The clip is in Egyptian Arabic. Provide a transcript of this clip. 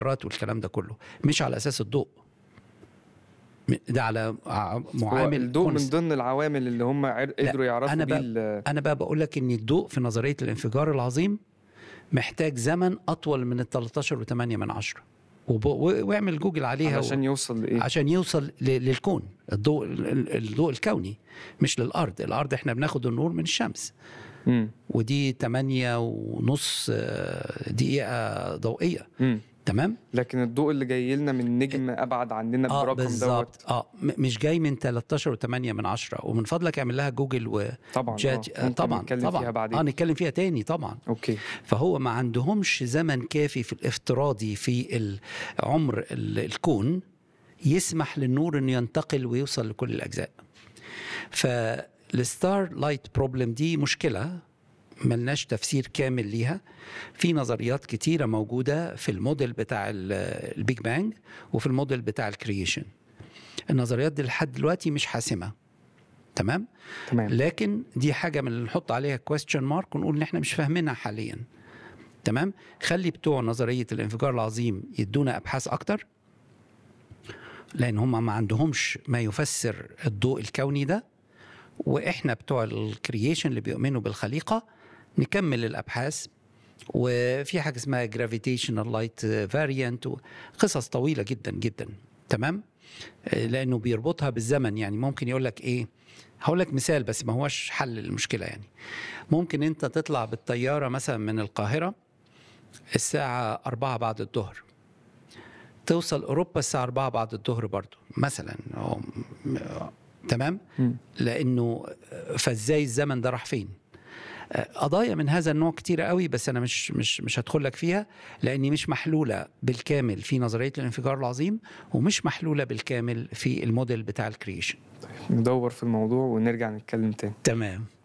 والكلام ده كله مش على اساس الضوء م- ده على ع- هو معامل الضوء من كونست. ضمن العوامل اللي هم عر- قدروا يعرفوا أنا بيه بقى- ال- انا بقى بقول لك ان الضوء في نظريه الانفجار العظيم محتاج زمن اطول من ال 13 و8 من عشرة وب- و- واعمل جوجل عليها علشان يوصل لايه عشان يوصل ل- للكون الضوء ال- ال- الضوء الكوني مش للارض الارض احنا بناخد النور من الشمس مم. ودي 8 ونص آه، دقيقه ضوئيه مم. تمام لكن الضوء اللي جاي لنا من نجم ابعد عننا اه برقم دوت بالظبط اه م- مش جاي من 13 و8 من عشرة ومن فضلك اعمل لها جوجل وجات طبعا آه آه. ممكن طبعا نتكلم طبعا فيها بعدين اه نتكلم فيها تاني طبعا اوكي فهو ما عندهمش زمن كافي في الافتراضي في ال- عمر ال- الكون يسمح للنور انه ينتقل ويوصل لكل الاجزاء فالستار لايت بروبلم دي مشكله ملناش تفسير كامل ليها في نظريات كتيره موجوده في الموديل بتاع ال- البيج بانج وفي الموديل بتاع الكرييشن النظريات دي لحد دلوقتي مش حاسمه تمام تمام لكن دي حاجه من اللي نحط عليها كويستشن مارك ونقول ان احنا مش فاهمينها حاليا تمام خلي بتوع نظريه الانفجار العظيم يدونا ابحاث اكتر لان هم ما عندهمش ما يفسر الضوء الكوني ده واحنا بتوع الكرييشن اللي بيؤمنوا بالخليقه نكمل الابحاث وفي حاجه اسمها جرافيتيشنال لايت فاريانت قصص طويله جدا جدا تمام آه، لانه بيربطها بالزمن يعني ممكن يقول لك ايه هقول لك مثال بس ما هوش حل المشكله يعني ممكن انت تطلع بالطياره مثلا من القاهره الساعه 4 بعد الظهر توصل اوروبا الساعه 4 بعد الظهر برضو مثلا أو م- تمام مم. لانه فازاي الزمن ده راح فين قضايا من هذا النوع كتيرة قوي بس انا مش مش مش هدخل لك فيها لاني مش محلوله بالكامل في نظريه الانفجار العظيم ومش محلوله بالكامل في الموديل بتاع الكرييشن ندور في الموضوع ونرجع نتكلم تاني تمام